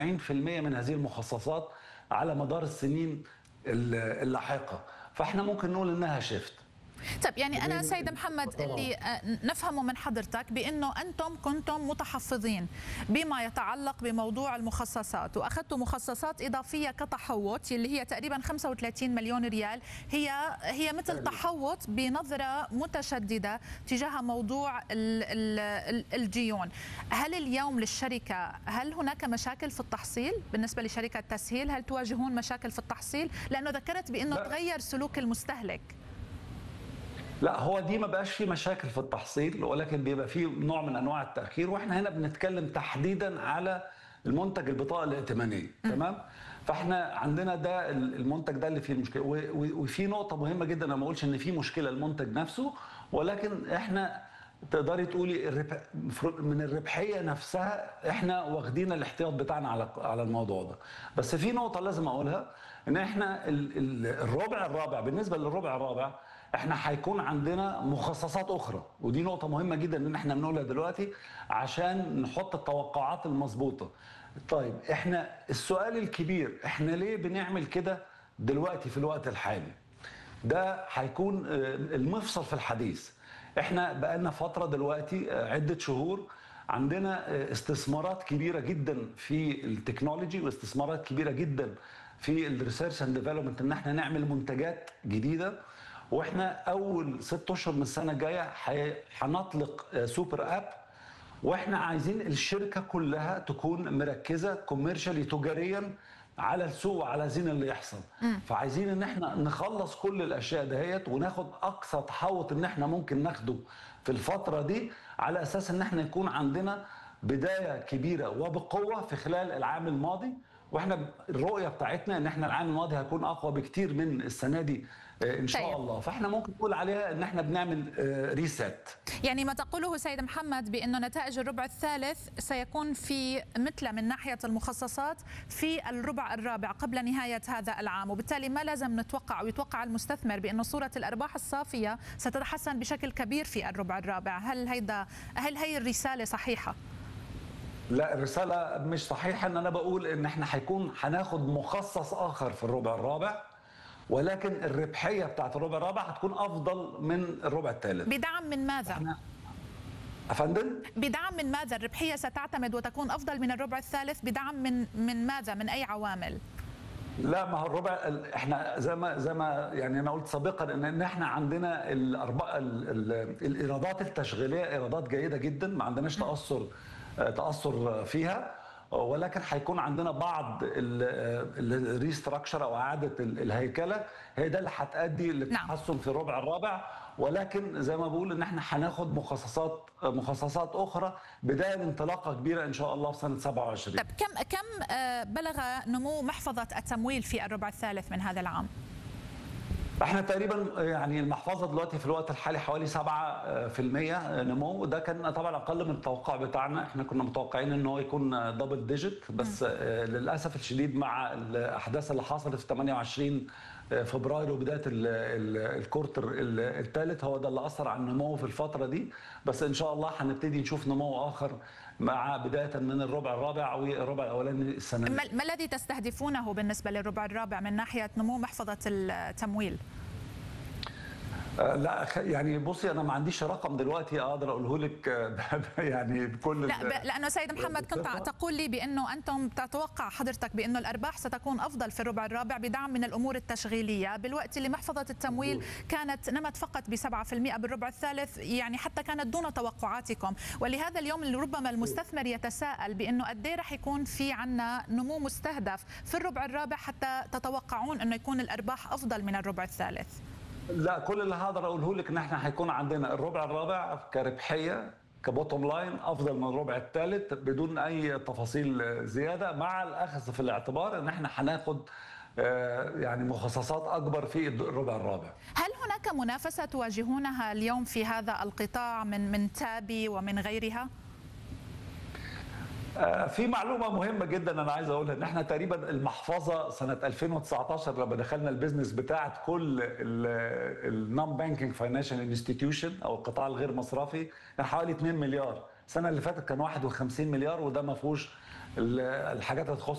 من هذه المخصصات على مدار السنين اللاحقه فاحنا ممكن نقول انها شيفت طيب يعني انا سيد محمد اللي نفهمه من حضرتك بانه انتم كنتم متحفظين بما يتعلق بموضوع المخصصات واخذتوا مخصصات اضافيه كتحوط اللي هي تقريبا 35 مليون ريال هي هي مثل تحوط بنظره متشدده تجاه موضوع الديون هل اليوم للشركه هل هناك مشاكل في التحصيل بالنسبه لشركه تسهيل هل تواجهون مشاكل في التحصيل لانه ذكرت بانه تغير سلوك المستهلك لا هو دي ما بقاش في مشاكل في التحصيل ولكن بيبقى في نوع من انواع التاخير واحنا هنا بنتكلم تحديدا على المنتج البطاقه الائتمانيه تمام فاحنا عندنا ده المنتج ده اللي فيه المشكله وفي نقطه مهمه جدا انا ما اقولش ان في مشكله المنتج نفسه ولكن احنا تقدري تقولي من الربحيه نفسها احنا واخدين الاحتياط بتاعنا على على الموضوع ده بس في نقطه لازم اقولها ان احنا الربع الرابع بالنسبه للربع الرابع احنا هيكون عندنا مخصصات اخرى ودي نقطه مهمه جدا ان احنا بنقولها دلوقتي عشان نحط التوقعات المظبوطه طيب احنا السؤال الكبير احنا ليه بنعمل كده دلوقتي في الوقت الحالي ده هيكون المفصل في الحديث احنا بقالنا فتره دلوقتي عده شهور عندنا استثمارات كبيره جدا في التكنولوجي واستثمارات كبيره جدا في الريسيرش اند ديفلوبمنت ان احنا نعمل منتجات جديده واحنا اول ست اشهر من السنه الجايه هنطلق سوبر اب واحنا عايزين الشركه كلها تكون مركزه كوميرشالي تجاريا على السوق وعلى زين اللي يحصل م. فعايزين ان احنا نخلص كل الاشياء دهيت وناخد اقصى تحوط ان احنا ممكن ناخده في الفتره دي على اساس ان احنا يكون عندنا بدايه كبيره وبقوه في خلال العام الماضي واحنا الرؤيه بتاعتنا ان احنا العام الماضي هيكون اقوى بكتير من السنه دي ان شاء طيب. الله فاحنا ممكن نقول عليها ان احنا بنعمل ريسيت يعني ما تقوله سيد محمد بانه نتائج الربع الثالث سيكون في مثل من ناحيه المخصصات في الربع الرابع قبل نهايه هذا العام وبالتالي ما لازم نتوقع او يتوقع المستثمر بانه صوره الارباح الصافيه ستتحسن بشكل كبير في الربع الرابع هل هيدا هل هي الرساله صحيحه لا الرساله مش صحيحه ان انا بقول ان احنا هيكون هناخد مخصص اخر في الربع الرابع ولكن الربحيه بتاعت الربع الرابع هتكون افضل من الربع الثالث بدعم من ماذا؟ احنا افندم بدعم من ماذا الربحيه ستعتمد وتكون افضل من الربع الثالث بدعم من من ماذا من اي عوامل لا ما هو الربع احنا زي ما زي ما يعني انا قلت سابقا ان ان احنا عندنا الاربعه الايرادات التشغيليه ايرادات جيده جدا ما عندناش تاثر تاثر فيها ولكن هيكون عندنا بعض الريستراكشر او اعاده الهيكله هي ده اللي هتؤدي للتحسن في الربع الرابع ولكن زي ما بقول ان احنا هناخد مخصصات مخصصات اخرى بدايه لانطلاقه كبيره ان شاء الله في سنه 27 طيب كم كم بلغ نمو محفظه التمويل في الربع الثالث من هذا العام؟ احنا تقريبا يعني المحفظه دلوقتي في الوقت الحالي حوالي 7% نمو ده كان طبعا اقل من التوقع بتاعنا احنا كنا متوقعين ان هو يكون دبل ديجيت بس م. للاسف الشديد مع الاحداث اللي حصلت في 28 فبراير وبدايه الكورتر الثالث هو ده اللي اثر على النمو في الفتره دي بس ان شاء الله هنبتدي نشوف نمو اخر مع بدايه من الربع الرابع والربع الاولاني السنه دي. ما الذي تستهدفونه بالنسبه للربع الرابع من ناحيه نمو محفظه التمويل؟ لا يعني بصي انا ما عنديش رقم دلوقتي اقدر اقوله لك يعني بكل لا لانه سيد محمد كنت تقول لي بانه انتم تتوقع حضرتك بانه الارباح ستكون افضل في الربع الرابع بدعم من الامور التشغيليه بالوقت اللي محفظه التمويل كانت نمت فقط ب 7% بالربع الثالث يعني حتى كانت دون توقعاتكم ولهذا اليوم ربما المستثمر يتساءل بانه قد ايه رح يكون في عنا نمو مستهدف في الربع الرابع حتى تتوقعون انه يكون الارباح افضل من الربع الثالث لا كل اللي هقدر اقوله لك ان احنا هيكون عندنا الربع الرابع كربحيه كبوتوم لاين افضل من الربع الثالث بدون اي تفاصيل زياده مع الاخذ في الاعتبار ان احنا هناخد يعني مخصصات اكبر في الربع الرابع. هل هناك منافسه تواجهونها اليوم في هذا القطاع من من تابي ومن غيرها؟ في معلومه مهمه جدا انا عايز اقولها ان احنا تقريبا المحفظه سنه 2019 لما دخلنا البيزنس بتاعت كل النون بانكينج فاينانشال انستتيوشن او القطاع الغير مصرفي كان حوالي 2 مليار السنه اللي فاتت كان 51 مليار وده ما فيهوش الحاجات اللي تخص